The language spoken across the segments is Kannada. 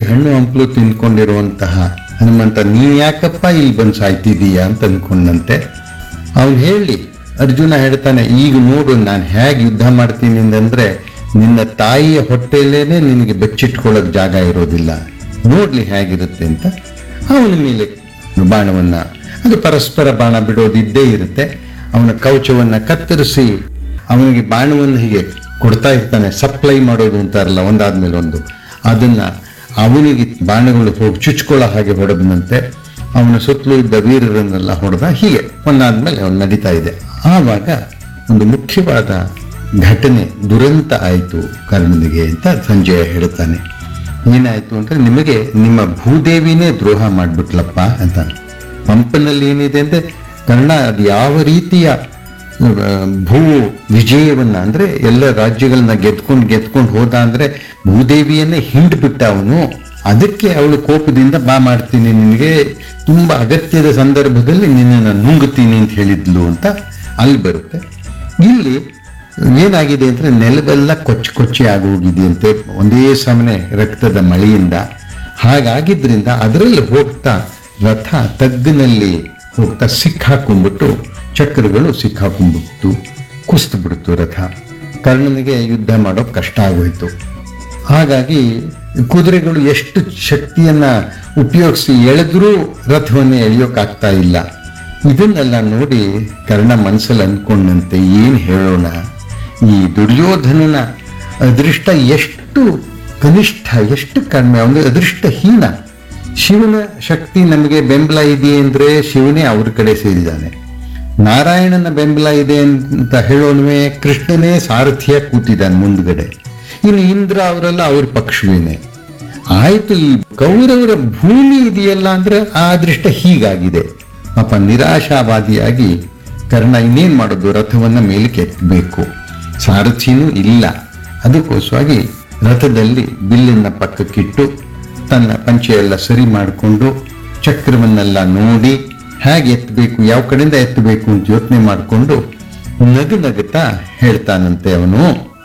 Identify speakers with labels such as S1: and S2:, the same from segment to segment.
S1: ಹಣ್ಣು ಹಂಪಲು ತಿನ್ಕೊಂಡಿರುವಂತಹ ಹನುಮಂತ ನೀನ್ ಯಾಕಪ್ಪ ಇಲ್ಲಿ ಬಂದು ಸಾಯ್ತಿದೀಯ ಅಂತ ಅನ್ಕೊಂಡಂತೆ ಅವನು ಹೇಳಿ ಅರ್ಜುನ ಹೇಳ್ತಾನೆ ಈಗ ನೋಡು ನಾನು ಹೇಗೆ ಯುದ್ಧ ಮಾಡ್ತೀನಿ ಅಂದ್ರೆ ನಿನ್ನ ತಾಯಿಯ ಹೊಟ್ಟೆಯಲ್ಲೇನೆ ನಿನಗೆ ಬಚ್ಚಿಟ್ಕೊಳ್ಳೋಕೆ ಜಾಗ ಇರೋದಿಲ್ಲ ನೋಡ್ಲಿ ಹೇಗಿರುತ್ತೆ ಅಂತ ಅವನ ಮೇಲೆ ಬಾಣವನ್ನ ಅದು ಪರಸ್ಪರ ಬಾಣ ಬಿಡೋದಿದ್ದೇ ಇರುತ್ತೆ ಅವನ ಕವಚವನ್ನ ಕತ್ತರಿಸಿ ಅವನಿಗೆ ಬಾಣವನ್ನು ಹೀಗೆ ಕೊಡ್ತಾ ಇರ್ತಾನೆ ಸಪ್ಲೈ ಮಾಡೋದು ಅಂತಾರಲ್ಲ ಒಂದಾದ್ಮೇಲೆ ಒಂದು ಅದನ್ನ ಅವನಿಗೆ ಬಾಣಗಳು ಹೋಗಿ ಚುಚ್ಕೊಳ್ಳೋ ಹಾಗೆ ಹೊಡೆದಂತೆ ಅವನ ಸುತ್ತಲೂ ಇದ್ದ ವೀರರನ್ನೆಲ್ಲ ಹೊಡೆದ ಹೀಗೆ ಒಂದಾದ್ಮೇಲೆ ಅವನು ನಡೀತಾ ಇದೆ ಆವಾಗ ಒಂದು ಮುಖ್ಯವಾದ ಘಟನೆ ದುರಂತ ಆಯಿತು ಕರ್ಣನಿಗೆ ಅಂತ ಸಂಜಯ ಹೇಳ್ತಾನೆ ಏನಾಯ್ತು ಅಂದ್ರೆ ನಿಮಗೆ ನಿಮ್ಮ ಭೂದೇವಿನೇ ದ್ರೋಹ ಮಾಡ್ಬಿಟ್ಲಪ್ಪ ಅಂತ ಪಂಪನಲ್ಲಿ ಏನಿದೆ ಅಂದ್ರೆ ಕರ್ಣ ಅದು ಯಾವ ರೀತಿಯ ಆ, ಭೂ ವಿಜಯವನ್ನ ಅಂದ್ರೆ ಎಲ್ಲ ರಾಜ್ಯಗಳನ್ನ ಗೆದ್ಕೊಂಡು ಗೆದ್ಕೊಂಡು ಹೋದ ಅಂದ್ರೆ ಭೂದೇವಿಯನ್ನೇ ಹಿಂಡ್ಬಿಟ್ಟ ಅವನು ಅದಕ್ಕೆ ಅವಳು ಕೋಪದಿಂದ ಬಾ ಮಾಡ್ತೀನಿ ನಿನಗೆ ತುಂಬಾ ಅಗತ್ಯದ ಸಂದರ್ಭದಲ್ಲಿ ನಿನ್ನನ್ನು ನುಂಗುತ್ತೀನಿ ಅಂತ ಹೇಳಿದ್ಲು ಅಂತ ಅಲ್ಲಿ ಬರುತ್ತೆ ಇಲ್ಲಿ ಏನಾಗಿದೆ ಅಂದ್ರೆ ನೆಲವೆಲ್ಲ ಕೊಚ್ಚಿ ಕೊಚ್ಚಿ ಆಗೋಗಿದೆಯಂತೆ ಒಂದೇ ಸಮನೆ ರಕ್ತದ ಮಳೆಯಿಂದ ಹಾಗಾಗಿದ್ರಿಂದ ಅದರಲ್ಲಿ ಹೋಗ್ತಾ ರಥ ತಗ್ಗಿನಲ್ಲಿ ಹೋಗ್ತಾ ಸಿಕ್ಕಾಕೊಂಡ್ಬಿಟ್ಟು ಚಕ್ರಗಳು ಸಿಕ್ಕಾಕೊಂಡ್ಬಿಟ್ಟು ಕುಸ್ತು ಬಿಡ್ತು ರಥ ಕರ್ಣನಿಗೆ ಯುದ್ಧ ಮಾಡೋಕ್ ಕಷ್ಟ ಆಗೋಯ್ತು ಹಾಗಾಗಿ ಕುದುರೆಗಳು ಎಷ್ಟು ಶಕ್ತಿಯನ್ನ ಉಪಯೋಗಿಸಿ ಎಳೆದ್ರೂ ರಥವನ್ನು ಎಳೆಯೋಕ್ಕಾಗ್ತಾ ಇಲ್ಲ ಇದನ್ನೆಲ್ಲ ನೋಡಿ ಕರ್ಣ ಮನಸ್ಸಲ್ಲಿ ಅನ್ಕೊಂಡಂತೆ ಏನ್ ಹೇಳೋಣ ಈ ದುರ್ಯೋಧನನ ಅದೃಷ್ಟ ಎಷ್ಟು ಕನಿಷ್ಠ ಎಷ್ಟು ಕಡಿಮೆ ಅವನು ಅದೃಷ್ಟಹೀನ ಶಿವನ ಶಕ್ತಿ ನಮಗೆ ಬೆಂಬಲ ಇದೆ ಅಂದ್ರೆ ಶಿವನೇ ಅವ್ರ ಕಡೆ ಸೇರಿದ್ದಾನೆ ನಾರಾಯಣನ ಬೆಂಬಲ ಇದೆ ಅಂತ ಹೇಳೋನ್ವೆ ಕೃಷ್ಣನೇ ಸಾರಥಿಯ ಕೂತಿದ್ದಾನೆ ಮುಂದ್ಗಡೆ ಇನ್ನು ಇಂದ್ರ ಅವರೆಲ್ಲ ಅವ್ರ ಪಕ್ಷವೇನೆ ಆಯ್ತು ಈ ಕೌರವರ ಭೂಮಿ ಇದೆಯಲ್ಲ ಅಂದ್ರೆ ಆ ಅದೃಷ್ಟ ಹೀಗಾಗಿದೆ ಪಾಪ ನಿರಾಶಾವಾದಿಯಾಗಿ ಕರ್ಣ ಇನ್ನೇನ್ ಮಾಡೋದು ರಥವನ್ನ ಮೇಲಕ್ಕೆ ಎತ್ತಬೇಕು ಸಾರಥಿನೂ ಇಲ್ಲ ಅದಕ್ಕೋಸ್ಕರವಾಗಿ ರಥದಲ್ಲಿ ಬಿಲ್ಲನ್ನ ಪಕ್ಕಕ್ಕಿಟ್ಟು ತನ್ನ ಪಂಚೆಯೆಲ್ಲ ಸರಿ ಮಾಡಿಕೊಂಡು ಚಕ್ರವನ್ನೆಲ್ಲ ನೋಡಿ ಹೇಗೆ ಎತ್ತಬೇಕು ಯಾವ ಕಡೆಯಿಂದ ಎತ್ತಬೇಕು ಅಂತ ಯೋಚನೆ ಮಾಡಿಕೊಂಡು ನಗು ನಗುತ್ತಾ ಹೇಳ್ತಾನಂತೆ ಅವನು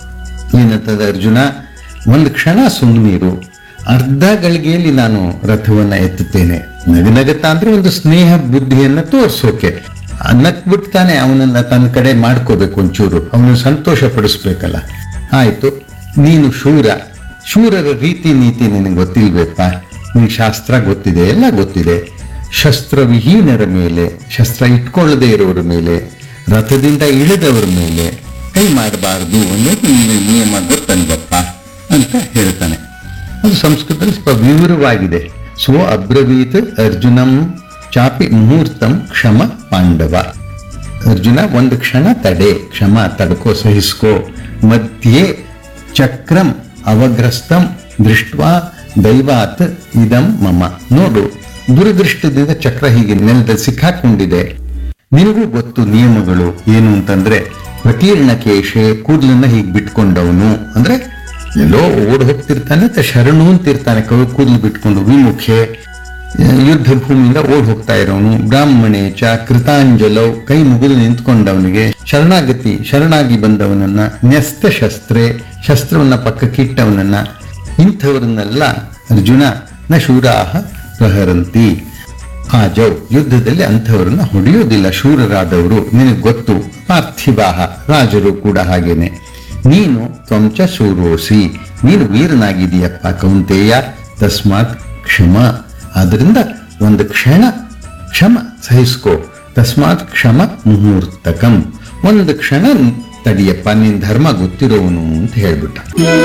S1: ಏನಂತದ ಅರ್ಜುನ ಒಂದು ಕ್ಷಣ ಸುಮ್ಮನಿರು ಅರ್ಧ ಗಳಿಗೆಯಲ್ಲಿ ನಾನು ರಥವನ್ನ ಎತ್ತುತ್ತೇನೆ ನಗನಗತ್ತ ಅಂದ್ರೆ ಒಂದು ಸ್ನೇಹ ಬುದ್ಧಿಯನ್ನ ತೋರ್ಸೋಕೆ ನಕ್ಬಿಡ್ತಾನೆ ಅವನನ್ನ ತನ್ನ ಕಡೆ ಮಾಡ್ಕೋಬೇಕು ಒಂಚೂರು ಅವನು ಸಂತೋಷ ಪಡಿಸ್ಬೇಕಲ್ಲ ಆಯ್ತು ನೀನು ಶೂರ ಶೂರರ ರೀತಿ ನೀತಿ ನಿನಗೆ ಗೊತ್ತಿಲ್ಬೇಕ ನಿನ್ ಶಾಸ್ತ್ರ ಗೊತ್ತಿದೆ ಎಲ್ಲ ಗೊತ್ತಿದೆ ಶಸ್ತ್ರವಿಹೀನರ ಮೇಲೆ ಶಸ್ತ್ರ ಇಟ್ಕೊಳ್ಳದೆ ಇರೋರ ಮೇಲೆ ರಥದಿಂದ ಇಳಿದವರ ಮೇಲೆ ಕೈ ಮಾಡಬಾರದು ಅನ್ನೋದು ನಿನ್ನ ನಿಯಮ ಗೊತ್ತಲ್ವಪ್ಪ ಅಂತ ಹೇಳ್ತಾನೆ ಅದು ಸಂಸ್ಕೃತದಲ್ಲಿ ಸ್ವಲ್ಪ ವಿವರವಾಗಿದೆ ಸೊ ಅಬ್ರವೀತ್ ಅರ್ಜುನಂ ಚಾಪಿ ಮುಹೂರ್ತಂ ಕ್ಷಮ ಪಾಂಡವ ಅರ್ಜುನ ಒಂದು ಕ್ಷಣ ತಡೆ ಕ್ಷಮ ತಡ್ಕೋ ಸಹಿಸ್ಕೋ ಮಧ್ಯೆ ಚಕ್ರಂ ಅವಗ್ರಸ್ತಂ ದೃಷ್ಟ್ವಾ ದೈವಾತ್ ಇದಂ ಮಮ ನೋಡು ದುರದೃಷ್ಟದಿಂದ ಚಕ್ರ ಹೀಗೆ ನೆಲದಲ್ಲಿ ಸಿಕ್ಕಾಕೊಂಡಿದೆ ನಿನಗೂ ಗೊತ್ತು ನಿಯಮಗಳು ಏನು ಅಂತಂದ್ರೆ ಪ್ರಕೀರ್ಣ ಕೇಶೆ ಕೂದಲನ್ನ ಹೀಗೆ ಬಿಟ್ಕೊಂಡವನು ಅಂದ್ರೆ ಎಲ್ಲೋ ಓಡ್ ಹೋಗ್ತಿರ್ತಾನೆ ಅಥವಾ ಶರಣು ಅಂತಿರ್ತಾನೆ ಕವಿ ಕೂದಲು ಬಿಟ್ಕೊಂಡು ವಿಮುಖೆ ಯುದ್ಧ ಭೂಮಿಯಿಂದ ಓಡ್ ಹೋಗ್ತಾ ಇರೋನು ಬ್ರಾಹ್ಮಣೆ ಚ ಕೃತಾಂಜಲವ್ ಕೈ ಮುಗಿದು ನಿಂತ್ಕೊಂಡವನಿಗೆ ಶರಣಾಗತಿ ಶರಣಾಗಿ ಬಂದವನನ್ನ ನ್ಯಸ್ತ ಶಸ್ತ್ರೆ ಶಸ್ತ್ರವನ್ನ ಪಕ್ಕಕ್ಕಿಟ್ಟವನನ್ನ ಇಂಥವರನ್ನೆಲ್ಲ ಅರ್ಜುನ ನ ಶೂರಾಹ ಪ್ರಹರಂತಿ ಆ ಜೌ ಯುದ್ಧದಲ್ಲಿ ಅಂಥವರನ್ನ ಹೊಡೆಯೋದಿಲ್ಲ ಶೂರರಾದವರು ನಿನಗೆ ಗೊತ್ತು ಪಾರ್ಥಿವಾಹ ರಾಜರು ಕೂಡ ಹಾಗೇನೆ ನೀನು ತ್ವಂಚ ಶೂರೋಸಿ ನೀನು ವೀರನಾಗಿದೀಯಪ್ಪ ಕೌಂತೆಯ ತಸ್ಮಾತ್ ಕ್ಷಮ ಆದ್ರಿಂದ ಒಂದು ಕ್ಷಣ ಕ್ಷಮ ಸಹಿಸ್ಕೋ ತಸ್ಮಾತ್ ಕ್ಷಮ ಮುಹೂರ್ತಕಂ ಒಂದು ಕ್ಷಣ ತಡಿಯಪ್ಪ ನಿನ್ ಧರ್ಮ ಗೊತ್ತಿರೋವನು ಅಂತ ಹೇಳ್ಬಿಟ್ಟ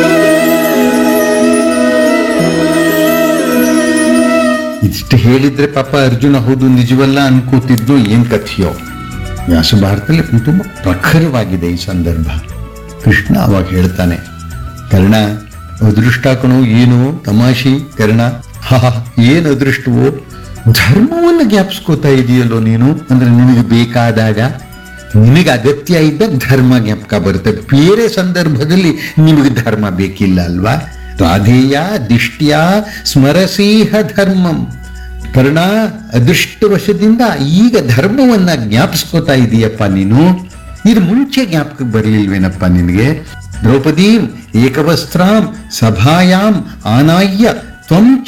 S1: ಇದಿಷ್ಟು ಹೇಳಿದ್ರೆ ಪಾಪ ಅರ್ಜುನ ಹೌದು ನಿಜವಲ್ಲ ಅನ್ಕೋತಿದ್ದು ಏನ್ ಕಥೆಯೋ ವ್ಯಾಸ ಭಾರತದಲ್ಲಿ ತುಂಬಾ ಪ್ರಖರವಾಗಿದೆ ಈ ಸಂದರ್ಭ ಕೃಷ್ಣ ಅವಾಗ ಹೇಳ್ತಾನೆ ಕರ್ಣ ಅದೃಷ್ಟ ಕಣೋ ಏನು ತಮಾಷಿ ಕರ್ಣ ಹಾ ಏನ್ ಅದೃಷ್ಟವೋ ಧರ್ಮವನ್ನು ಜ್ಞಾಪಿಸ್ಕೋತಾ ಇದೆಯಲ್ಲೋ ನೀನು ಅಂದ್ರೆ ನಿನಗೆ ಬೇಕಾದಾಗ ನಿನಗೆ ಅಗತ್ಯ ಇದ್ದಾಗ ಧರ್ಮ ಜ್ಞಾಪಕ ಬರುತ್ತೆ ಬೇರೆ ಸಂದರ್ಭದಲ್ಲಿ ನಿಮಗೆ ಧರ್ಮ ಬೇಕಿಲ್ಲ ಅಲ್ವಾ ರಾಧೇಯ ದಿಷ್ಟ್ಯ ಸ್ಮರಸೀಹ ಧರ್ಮಂ ಕರ್ಣ ಅದೃಷ್ಟವಶದಿಂದ ಈಗ ಧರ್ಮವನ್ನ ಜ್ಞಾಪಿಸ್ಕೋತಾ ಇದೀಯಪ್ಪ ನೀನು ಇದು ಮುಂಚೆ ಜ್ಞಾಪಕಕ್ಕೆ ಬರ್ಲಿಲ್ವೇನಪ್ಪ ನಿನಗೆ ದ್ರೌಪದೀಂ ಏಕವಸ್ತ್ರಾಂ ಸಭಾಯಾಂ ಆನಾಯ್ಯ ತ್ವಂ